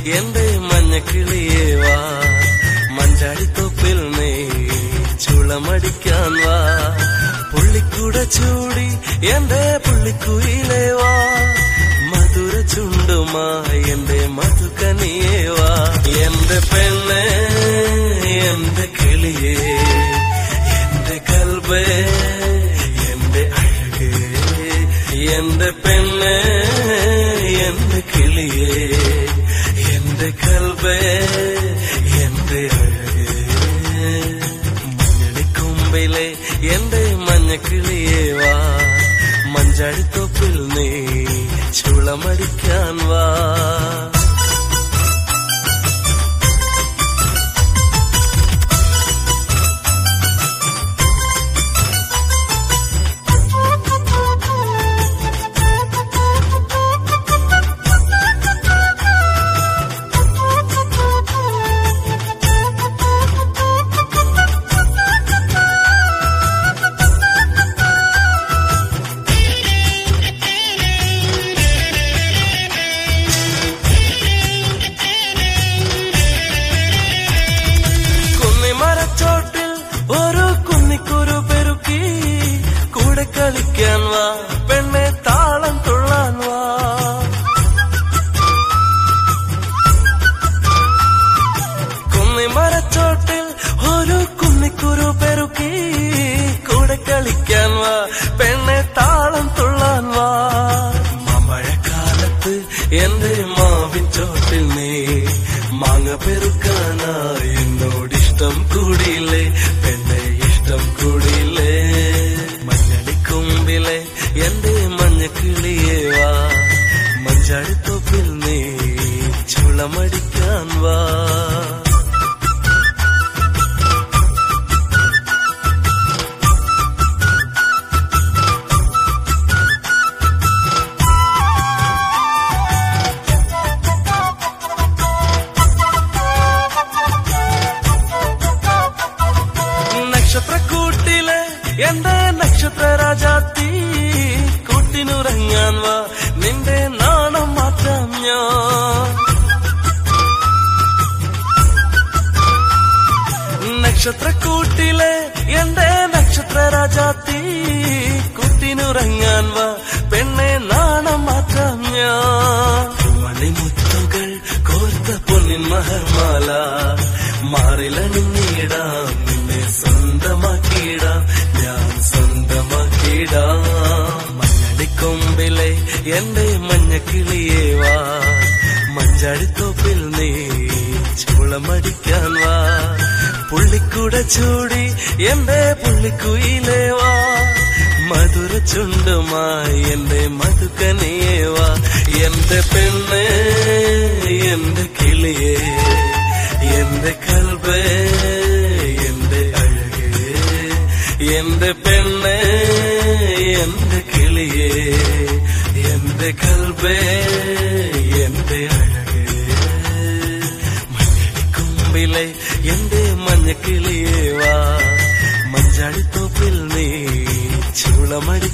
എന്റെ മഞ്ഞക്കിളിയേ വാ മഞ്ചാടിത്തോപ്പിൽ നീ ചുളമടിക്കാൻ വാ പുള്ളിക്കൂട ചൂടി എന്റെ പുള്ളിക്കുയിലേ വാ മധുര ചുണ്ടുമായി എന്റെ മധുക്കനിയേ വാ എന്റെ പെണ്ണെ എന്റെ കിളിയേ എന്റെ കൽബേ എന്റെ അഴകേ എന്റെ പെണ്ണെ എന്റെ കിളിയേ എന്റെ കൽബേ എന്റെ അഴകേ മഞ്ഞളിക്കൊമ്പിലെ എന്റെ മഞ്ഞക്കിളിയേ വാ മഞ്ചാടിത്തോപ്പിൽ നീ ചുളമടിക്കാൻ വാ കുന്നിമരച്ചോട്ടിൽ ഒരു കുന്നിക്കുരു പെരുക്കി കൂടെ കളിക്കാൻ വാ പെണ്ണെ താളം തുള്ളാൻ വാ കുന്നിമരച്ചോട്ടിൽ ഒരു കുന്നിക്കുരു പെരുക്കി കൂടെ കളിക്കാൻ വാ പെണ്ണെ താളം തുള്ളാൻ വാ മഴക്കാലത്ത് എന്റെ മാവിൻ ചോട്ടിൽ നീ മാങ്ങ പെരുക്കാനായി എന്നോടിഷ്ടം കൂടിയില്ലേ പെണ്ണെ ഇഷ്ടം കൂടിയില്ലേ മഞ്ഞളിക്കുമ്പിലെ എന്റെ മഞ്ഞക്കിളിയേ വാ മഞ്ചാടിത്തോപ്പിൽ നീ ചുളമടിക്കാൻ വാ നക്ഷത്രക്കൂട്ടിലെ എന്റെ നക്ഷത്ര രാജാത്തി കൂട്ടിനുറങ്ങാൻ വാ നിന്റെ നാണം മാറ്റാം ഞാൻ നക്ഷത്രക്കൂട്ടിലെ എന്റെ നക്ഷത്ര രാജാത്തി കൂട്ടിനുറങ്ങാൻ വാ പെണ്ണെ നാണം മാറ്റാം ഞാൻ മണിമുത്തുകൾ കോർത്ത പൊന്നിൻ മഹർമാല മാറിലണിഞ്ഞിടാം നിന്നെ സ്വന്തമാക്കിയിടാം ഞാൻ സ്വന്തമാക്കിയിടാം മഞ്ഞളിക്കൊമ്പിലെ എന്റെ മഞ്ഞക്കിളിയേ വാ മഞ്ചാടിത്തോപ്പിൽ നീ ചുളമടിക്കാൻ വാ പുള്ളിക്കൂട ചൂടി എന്റെ പുള്ളിക്കുയിലേ വാ മധുര ചുണ്ടുമായി എന്റെ മധുക്കനിയേ വാ എന്റെ പെണ്ണ് എന്റെ കിളിയേ എന്റെ കൽബേ എന്റെ അഴകേ എന്റെ പെണ്ണ് എന്റെ കിളിയേ എന്റെ കൽബേ എന്റെ അഴകേ മഞ്ഞളിക്കുമ്പിലെ എന്റെ മഞ്ഞക്കിളിയേ വാ മഞ്ചാടിത്തോപ്പിൽ നീ ചുളമടി